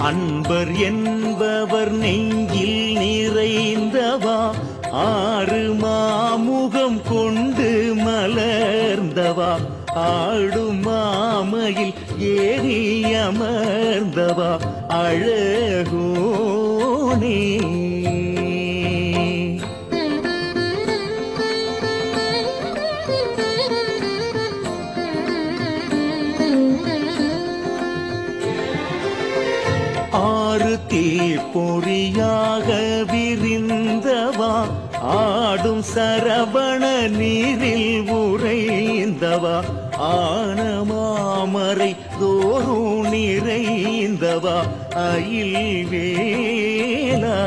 அன்பர் என்பவர் நெஞ்சில் நிறைந்தவா ஆறு மாமுகம் கொண்டு மலர்ந்தவா ஆடும் மாமையில் ஏறி அமர்ந்தவா அழகோனே ஆறு தீப்பொறியாக விரிந்தவா ஆடும் சரவண நீரில் உறைந்தவா ஆன மாமரை தோறும் நிறைந்தவா அயில் வேலா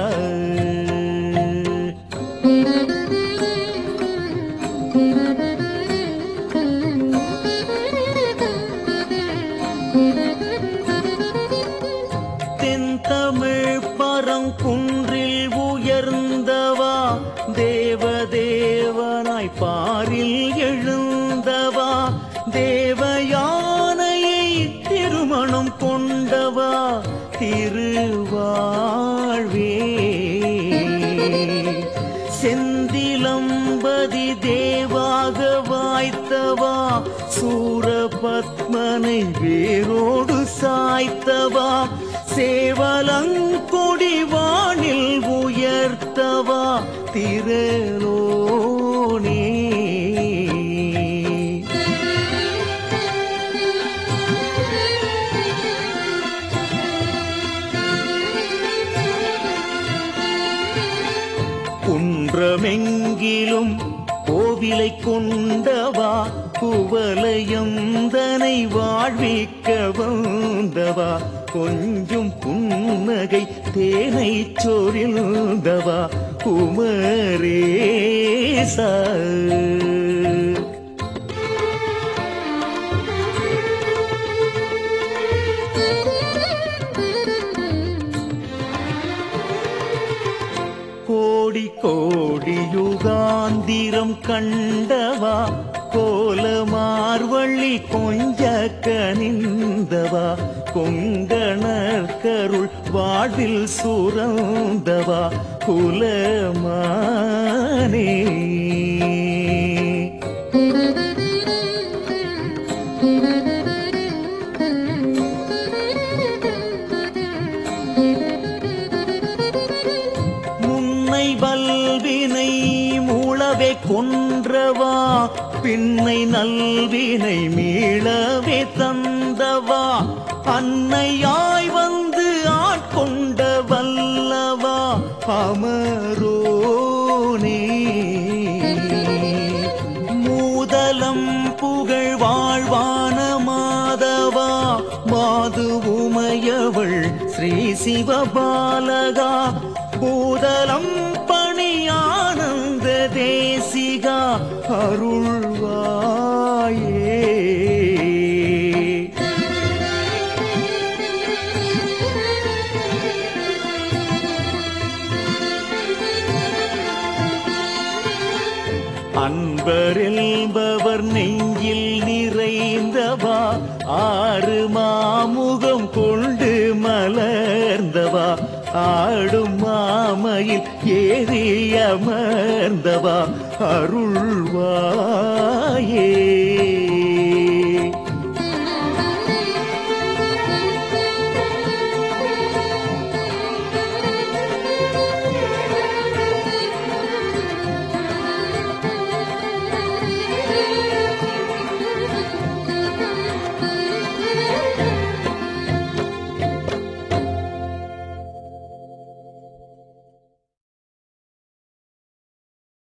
தென்தமிழ் பரங்குன்றில் உயர்ந்தவா தேவதேவனாய் பாரில் எழுந்தவா தேவயானையை திருமணம் கொண்டவா திருவாழ்வே செந்திலம்பதி தேவாக வாய்த்தவா சூரபத்மனை வேரோடு சாய்த்தவா சேவலங்கொடி வானில் உயர்த்தவா திரலோனே குன்றமெங்கிலும் கோவிலை கொண்டவா குவலயந்தனை வாழ்விக்க வந்தவா கொஞ்சம் புன்னகை தேனை சொரிந்தவா குமரேசா கோடி கோடி யுகாந்திரம் கண்டவா கோலமார்வள்ளி கொஞ்ச கனிந்தவா கொங்கணர் கருள் வாழ்வில் சுரந்தவா குலமானே முன்னை வல்வினை மூளவே கொன்றவா பின்னை நல்வினை மீளவே தந்தவா அன்னையாய் வந்து ஆட்கொண்ட வல்லவா அமரோனே மூதலம் புகழ் வாழ்வான மாதவா மாது உமையவள் ஸ்ரீ சிவபாலகா பூதலம் பணி ஆனந்த தேசிகா அருள்வாயே அன்பர் என்பவர் நெஞ்சில் நிறைந்தவா ஆறு மாமுகம் கொண்டு மலர்ந்தவா ஆடும் மாமையில் ஏறி அமர்ந்தவா அருள்வாயே